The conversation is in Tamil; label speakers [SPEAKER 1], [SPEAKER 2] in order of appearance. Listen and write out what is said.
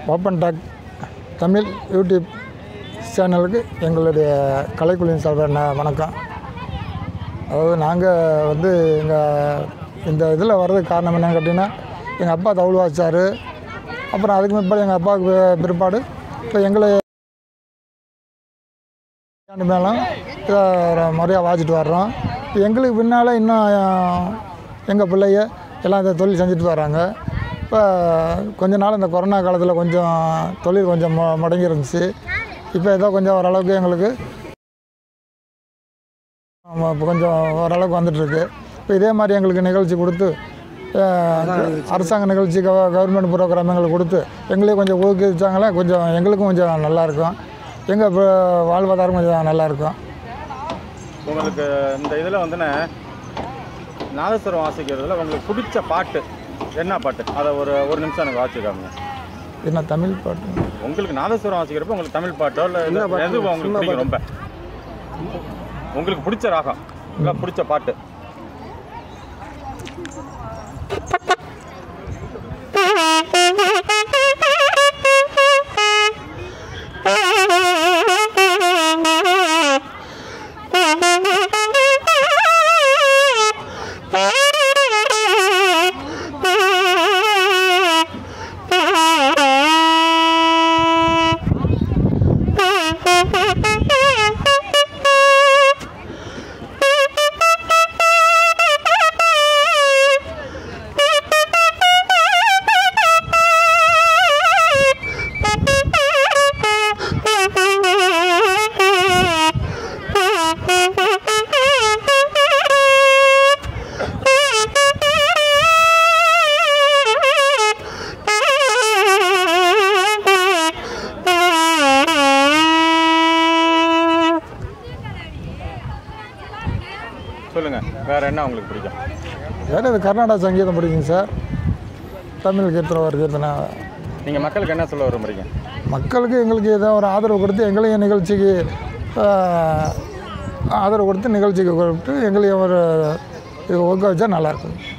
[SPEAKER 1] ஓப்பன் டாக் தமிழ் யூடியூப் சேனலுக்கு எங்களுடைய கலைக்குழுவின் சார்பாக நான் வணக்கம் அதாவது நாங்கள் வந்து எங்கள் இந்த இதில் வர்றதுக்கு காரணம் என்னன்னு கேட்டிங்கன்னா எங்கள் அப்பா தவுள் வாச்சார் அப்புறம் அதுக்கு பிற்பாடு எங்கள் அப்பாவுக்கு பி- பிற்பாடு இப்போ எங்களை ஆண்டு மேலும் இதை முறையாக வாச்சிட்டு வர்றோம் இப்போ எங்களுக்கு பின்னால் இன்னும் எங்கள் பிள்ளைய எல்லாம் இந்த தொழில் செஞ்சுட்டு வராங்க இப்போ கொஞ்ச நாள் இந்த கொரோனா காலத்தில் கொஞ்சம் தொழில் கொஞ்சம் மு முடங்கி இருந்துச்சு இப்போ ஏதோ கொஞ்சம் ஓரளவுக்கு எங்களுக்கு ஆமா, இப்போ கொஞ்சம் ஓரளவுக்கு வந்துட்டுருக்கு இப்போ இதே மாதிரி எங்களுக்கு நிகழ்ச்சி கொடுத்து அஹ், அரசாங்க நிகழ்ச்சி கவ கவர்மெண்ட் ப்ரோக்ராம் எங்களுக்கு கொடுத்து எங்களையும் கொஞ்சம் ஊக்குவிச்சாங்களே கொஞ்சம் எங்களுக்கும் கொஞ்சம் நல்லாயிருக்கும் எங்கள் வாழ்வாதாரம் கொஞ்சம் நல்லாயிருக்கும்
[SPEAKER 2] உங்களுக்கு இந்த இதில் வந்துண்ணே நாதஸ்வரம் வாசிக்கிறதுல உங்களுக்கு பிடிச்ச பாட்டு என்ன பாட்டு அதை ஒரு ஒரு நிமிஷம் எனக்கு வாசிக்காங்க
[SPEAKER 1] என்ன தமிழ் பாட்டு
[SPEAKER 2] உங்களுக்கு நாதஸ்வரம் வாசிக்கிறப்ப உங்களுக்கு தமிழ் பாட்டோ இல்லை எது உங்களுக்கு பிடிக்கும் ரொம்ப உங்களுக்கு பிடிச்ச ராகம் இல்லை பிடிச்ச பாட்டு சொல்லுங்கள் வேற என்ன உங்களுக்கு பிடிக்கும்
[SPEAKER 1] வேறு இது கர்நாடக சங்கீதம் பிடிக்குங்க சார் தமிழ் கீர்த்தனை ஒரு கீர்த்தனை
[SPEAKER 2] நீங்கள் மக்களுக்கு என்ன சொல்ல விரும்புறீங்க
[SPEAKER 1] மக்களுக்கு எங்களுக்கு ஏதோ ஒரு ஆதரவு கொடுத்து எங்களையும் நிகழ்ச்சிக்கு ஆஹ், ஆதரவு கொடுத்து நிகழ்ச்சிக்கு கொடுத்து எங்களையும் ஒரு இது ஊக்குவிச்சா நல்லாயிருக்கும்